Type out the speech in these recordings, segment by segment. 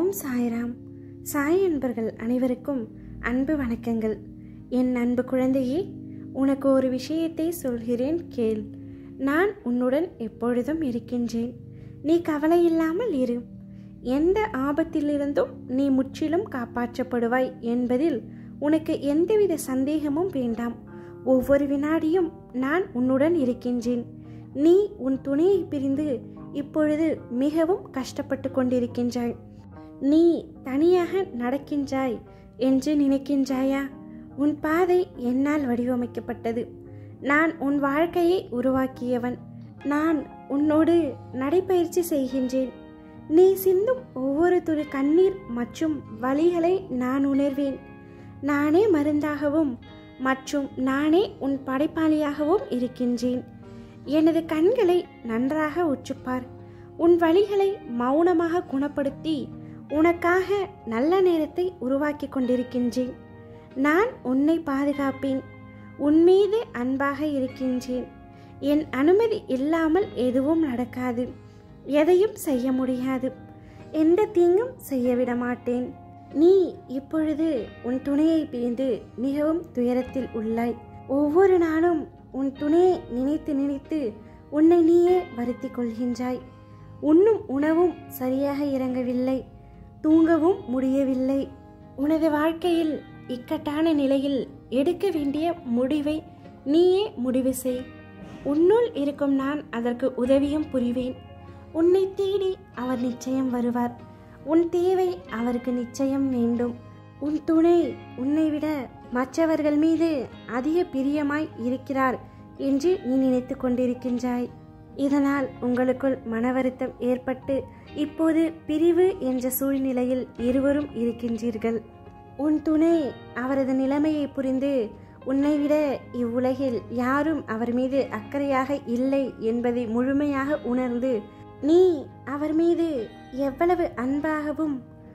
ஓம் சாய்ராம் சாய் அன்பர்கள் அனைவருக்கும் அன்பு வணக்கங்கள் என் அன்பு குழந்தையே உனக்கு ஒரு விஷயத்தை சொல்கிறேன் கேள் நான் உன்னுடன் எப்பொழுதும் இருக்கின்றேன் நீ கவலை இல்லாமல் இரு எந்த ஆபத்திலிருந்தும் நீ முற்றிலும் காப்பாற்றப்படுவாய் என்பதில் உனக்கு எந்தவித சந்தேகமும் வேண்டாம் ஒவ்வொரு வினாடியும் நான் உன்னுடன் இருக்கின்றேன் நீ உன் துணையை பிரிந்து இப்பொழுது மிகவும் கஷ்டப்பட்டு கொண்டிருக்கின்றாய் நீ தனியாக நடக்கின்றாய் என்று நினைக்கின்றாயா உன் பாதை என்னால் வடிவமைக்கப்பட்டது நான் உன் வாழ்க்கையை உருவாக்கியவன் நான் உன்னோடு நடைபயிற்சி செய்கின்றேன் நீ சிந்தும் ஒவ்வொரு துளி கண்ணீர் மற்றும் வலிகளை நான் உணர்வேன் நானே மருந்தாகவும் மற்றும் நானே உன் படைப்பாளியாகவும் இருக்கின்றேன் எனது கண்களை நன்றாக உற்றுப்பார் உன் வழிகளை மௌனமாக குணப்படுத்தி உனக்காக நல்ல நேரத்தை உருவாக்கி கொண்டிருக்கின்றேன் நான் உன்னை பாதுகாப்பேன் உன் மீது அன்பாக இருக்கின்றேன் என் அனுமதி இல்லாமல் எதுவும் நடக்காது எதையும் செய்ய முடியாது எந்த தீங்கும் செய்ய விட மாட்டேன் நீ இப்பொழுது உன் துணையை பிரிந்து மிகவும் துயரத்தில் உள்ளாய் ஒவ்வொரு நாளும் உன் துணையை நினைத்து நினைத்து உன்னை நீயே வருத்தி கொள்கின்றாய் உண்ணும் உணவும் சரியாக இறங்கவில்லை தூங்கவும் முடியவில்லை உனது வாழ்க்கையில் இக்கட்டான நிலையில் எடுக்க வேண்டிய முடிவை நீயே முடிவு செய் உன்னுள் இருக்கும் நான் அதற்கு உதவியும் புரிவேன் உன்னை தேடி அவர் நிச்சயம் வருவார் உன் தேவை அவருக்கு நிச்சயம் வேண்டும் உன் துணை உன்னை விட மற்றவர்கள் மீது அதிக பிரியமாய் இருக்கிறார் என்று நீ நினைத்து கொண்டிருக்கின்றாய் இதனால் உங்களுக்குள் மன வருத்தம் ஏற்பட்டு இப்போது பிரிவு என்ற சூழ்நிலையில் இருவரும் இருக்கின்றீர்கள் உன் துணை அவரது நிலைமையை புரிந்து உன்னை விட இவ்வுலகில் யாரும் அவர் மீது அக்கறையாக இல்லை என்பதை முழுமையாக உணர்ந்து நீ அவர் மீது எவ்வளவு அன்பாகவும்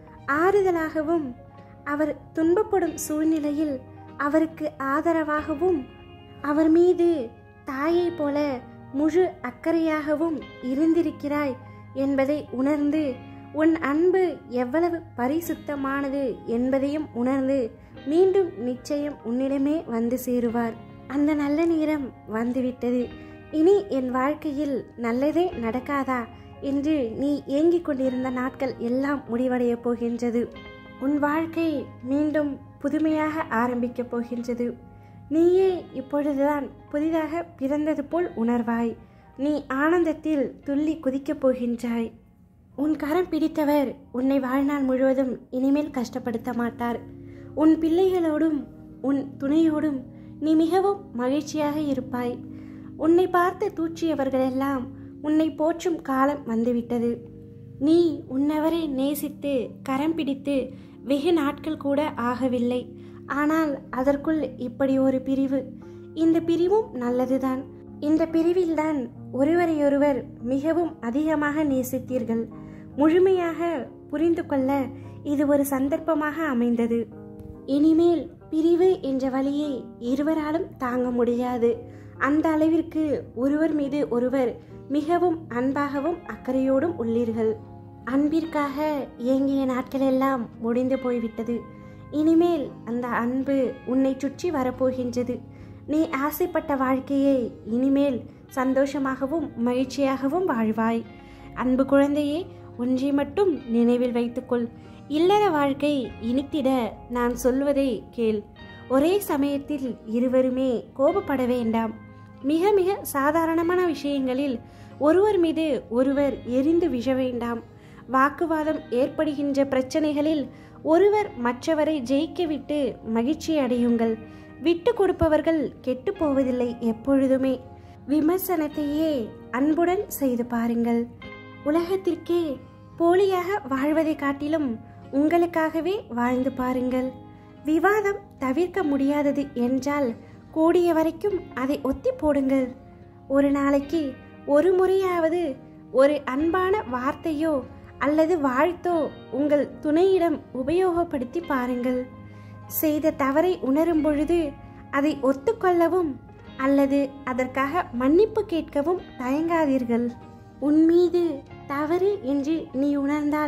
ஆறுதலாகவும் அவர் துன்பப்படும் சூழ்நிலையில் அவருக்கு ஆதரவாகவும் அவர் மீது தாயை போல முழு அக்கறையாகவும் இருந்திருக்கிறாய் என்பதை உணர்ந்து உன் அன்பு எவ்வளவு பரிசுத்தமானது என்பதையும் உணர்ந்து மீண்டும் நிச்சயம் உன்னிடமே வந்து சேருவார் அந்த நல்ல நேரம் வந்துவிட்டது இனி என் வாழ்க்கையில் நல்லதே நடக்காதா என்று நீ ஏங்கிக் கொண்டிருந்த நாட்கள் எல்லாம் முடிவடையப் போகின்றது உன் வாழ்க்கை மீண்டும் புதுமையாக ஆரம்பிக்கப் போகின்றது நீயே இப்பொழுதுதான் புதிதாக பிறந்தது போல் உணர்வாய் நீ ஆனந்தத்தில் துள்ளி குதிக்கப் போகின்றாய் உன் கரம் பிடித்தவர் உன்னை வாழ்நாள் முழுவதும் இனிமேல் கஷ்டப்படுத்த மாட்டார் உன் பிள்ளைகளோடும் உன் துணையோடும் நீ மிகவும் மகிழ்ச்சியாக இருப்பாய் உன்னை பார்த்து தூற்றியவர்களெல்லாம் உன்னை போற்றும் காலம் வந்துவிட்டது நீ உன்னவரை நேசித்து கரம் பிடித்து வெகு நாட்கள் கூட ஆகவில்லை ஆனால் அதற்குள் இப்படி ஒரு பிரிவு இந்த பிரிவும் நல்லதுதான் இந்த பிரிவில்தான் ஒருவரையொருவர் மிகவும் அதிகமாக நேசித்தீர்கள் முழுமையாக புரிந்து கொள்ள இது ஒரு சந்தர்ப்பமாக அமைந்தது இனிமேல் பிரிவு என்ற வழியை இருவராலும் தாங்க முடியாது அந்த அளவிற்கு ஒருவர் மீது ஒருவர் மிகவும் அன்பாகவும் அக்கறையோடும் உள்ளீர்கள் அன்பிற்காக இயங்கிய நாட்களெல்லாம் முடிந்து போய்விட்டது இனிமேல் அந்த அன்பு உன்னை சுற்றி வரப்போகின்றது நீ ஆசைப்பட்ட வாழ்க்கையை இனிமேல் சந்தோஷமாகவும் மகிழ்ச்சியாகவும் வாழ்வாய் அன்பு குழந்தையே ஒன்றை மட்டும் நினைவில் வைத்துக்கொள் இல்லற வாழ்க்கை இனித்திட நான் சொல்வதை கேள் ஒரே சமயத்தில் இருவருமே கோபப்பட வேண்டாம் மிக மிக சாதாரணமான விஷயங்களில் ஒருவர் மீது ஒருவர் எரிந்து விழ வேண்டாம் வாக்குவாதம் ஏற்படுகின்ற பிரச்சனைகளில் ஒருவர் மற்றவரை ஜெயிக்க விட்டு மகிழ்ச்சி அடையுங்கள் விட்டு கொடுப்பவர்கள் கெட்டு போவதில்லை எப்பொழுதுமே விமர்சனத்தையே அன்புடன் செய்து பாருங்கள் உலகத்திற்கே போலியாக வாழ்வதை காட்டிலும் உங்களுக்காகவே வாழ்ந்து பாருங்கள் விவாதம் தவிர்க்க முடியாதது என்றால் கூடிய வரைக்கும் அதை ஒத்தி போடுங்கள் ஒரு நாளைக்கு ஒரு முறையாவது ஒரு அன்பான வார்த்தையோ அல்லது வாழ்த்தோ உங்கள் துணையிடம் உபயோகப்படுத்தி பாருங்கள் செய்த தவறை உணரும் பொழுது அதை ஒத்துக்கொள்ளவும் அல்லது அதற்காக மன்னிப்பு கேட்கவும் தயங்காதீர்கள் உன் மீது தவறு என்று நீ உணர்ந்தால்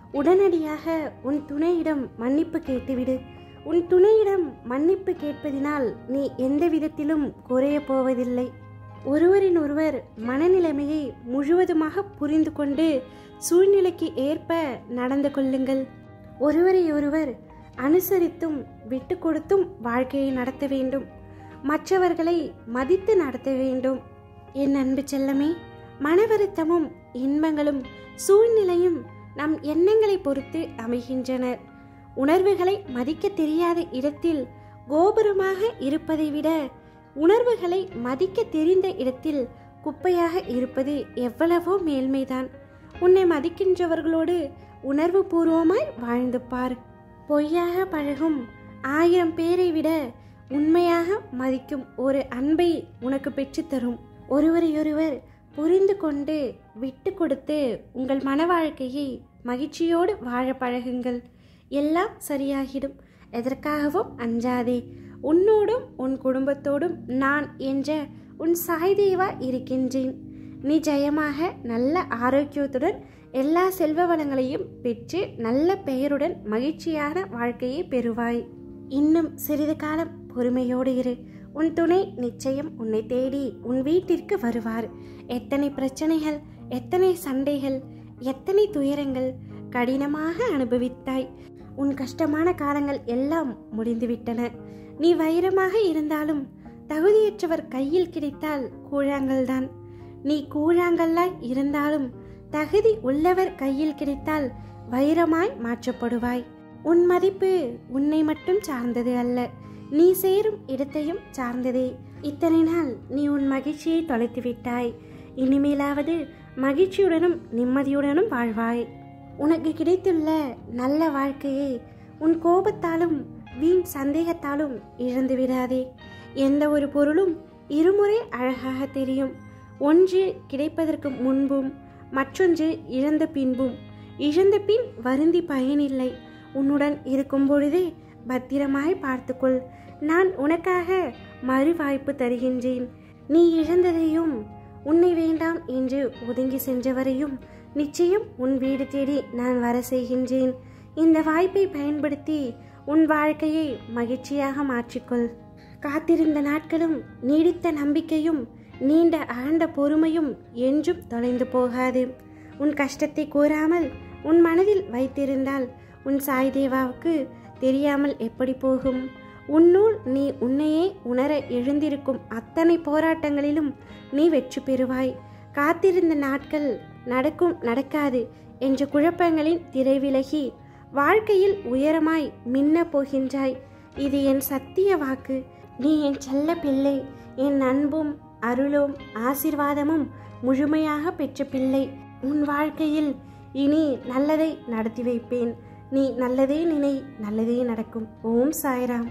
உடனடியாக உன் துணையிடம் மன்னிப்பு கேட்டுவிடு உன் துணையிடம் மன்னிப்பு கேட்பதினால் நீ எந்த விதத்திலும் குறையப் போவதில்லை ஒருவரின் ஒருவர் மனநிலைமையை முழுவதுமாக புரிந்து கொண்டு சூழ்நிலைக்கு ஏற்ப நடந்து கொள்ளுங்கள் ஒருவரை ஒருவர் அனுசரித்தும் விட்டு கொடுத்தும் வாழ்க்கையை நடத்த வேண்டும் மற்றவர்களை மதித்து நடத்த வேண்டும் என் அன்பு செல்லமே மன வருத்தமும் இன்பங்களும் சூழ்நிலையும் நம் எண்ணங்களை பொறுத்து அமைகின்றனர் உணர்வுகளை மதிக்க தெரியாத இடத்தில் கோபுரமாக இருப்பதை விட உணர்வுகளை மதிக்க தெரிந்த இடத்தில் குப்பையாக இருப்பது எவ்வளவோ மேல்மைதான் உன்னை மதிக்கின்றவர்களோடு உணர்வு பூர்வமாய் வாழ்ந்து பார் பொய்யாக பழகும் ஆயிரம் பேரை விட உண்மையாக மதிக்கும் ஒரு அன்பை உனக்கு பெற்றுத்தரும் ஒருவரையொருவர் புரிந்து கொண்டு விட்டு கொடுத்து உங்கள் மன வாழ்க்கையை மகிழ்ச்சியோடு வாழ பழகுங்கள் எல்லாம் சரியாகிடும் எதற்காகவும் அஞ்சாதே உன்னோடும் உன் குடும்பத்தோடும் நான் என்ற உன் சாய்தேவா இருக்கின்றேன் நீ ஜெயமாக நல்ல ஆரோக்கியத்துடன் எல்லா செல்வ வளங்களையும் பெற்று நல்ல பெயருடன் மகிழ்ச்சியான வாழ்க்கையை பெறுவாய் இன்னும் சிறிது காலம் பொறுமையோடு இரு உன் துணை நிச்சயம் உன்னை தேடி உன் வீட்டிற்கு வருவார் எத்தனை பிரச்சனைகள் எத்தனை சண்டைகள் எத்தனை துயரங்கள் கடினமாக அனுபவித்தாய் உன் கஷ்டமான காலங்கள் எல்லாம் முடிந்துவிட்டன நீ வைரமாக இருந்தாலும் தகுதியற்றவர் கையில் கிடைத்தால் கூழாங்கல்தான் நீ கூழாங்கல்லாய் இருந்தாலும் தகுதி உள்ளவர் கையில் கிடைத்தால் வைரமாய் மாற்றப்படுவாய் உன் மதிப்பு உன்னை மட்டும் சார்ந்தது அல்ல நீ சேரும் இடத்தையும் சார்ந்ததே இத்தனை நாள் நீ உன் மகிழ்ச்சியை தொலைத்து விட்டாய் இனிமேலாவது மகிழ்ச்சியுடனும் நிம்மதியுடனும் வாழ்வாய் உனக்கு கிடைத்துள்ள நல்ல வாழ்க்கையை உன் கோபத்தாலும் வீண் சந்தேகத்தாலும் இழந்து விடாதே எந்த ஒரு பொருளும் இருமுறை அழகாக தெரியும் ஒன்று கிடைப்பதற்கு முன்பும் மற்றொன்று இழந்த பின்பும் இழந்த பின் வருந்தி பயனில்லை உன்னுடன் இருக்கும் பொழுதே பத்திரமாய் பார்த்துக்கொள் நான் உனக்காக மறு வாய்ப்பு தருகின்றேன் நீ இழந்ததையும் உன்னை வேண்டாம் என்று ஒதுங்கி சென்றவரையும் நிச்சயம் உன் வீடு தேடி நான் வர செய்கின்றேன் இந்த வாய்ப்பை பயன்படுத்தி உன் வாழ்க்கையை மகிழ்ச்சியாக மாற்றிக்கொள் காத்திருந்த நாட்களும் நீடித்த நம்பிக்கையும் நீண்ட ஆண்ட பொறுமையும் என்றும் தொலைந்து போகாது உன் கஷ்டத்தை கூறாமல் உன் மனதில் வைத்திருந்தால் உன் சாய் தேவாவுக்கு தெரியாமல் எப்படி போகும் உன்னுள் நீ உன்னையே உணர எழுந்திருக்கும் அத்தனை போராட்டங்களிலும் நீ வெற்றி பெறுவாய் காத்திருந்த நாட்கள் நடக்கும் நடக்காது என்ற குழப்பங்களின் திரை விலகி வாழ்க்கையில் உயரமாய் மின்ன போகின்றாய் இது என் சத்திய வாக்கு நீ என் செல்ல பிள்ளை என் அன்பும் அருளும் ஆசிர்வாதமும் முழுமையாக பெற்ற பிள்ளை உன் வாழ்க்கையில் இனி நல்லதை நடத்தி வைப்பேன் நீ நல்லதே நினை நல்லதே நடக்கும் ஓம் சாய்ராம்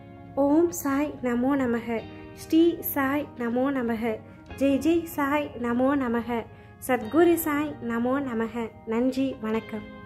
ஓம் சாய் நமோ நமக ஸ்ரீ சாய் நமோ நமக ஜெய் ஜெய் சாய் நமோ நமக சத்குரு சாய் நமோ நமக நன்றி வணக்கம்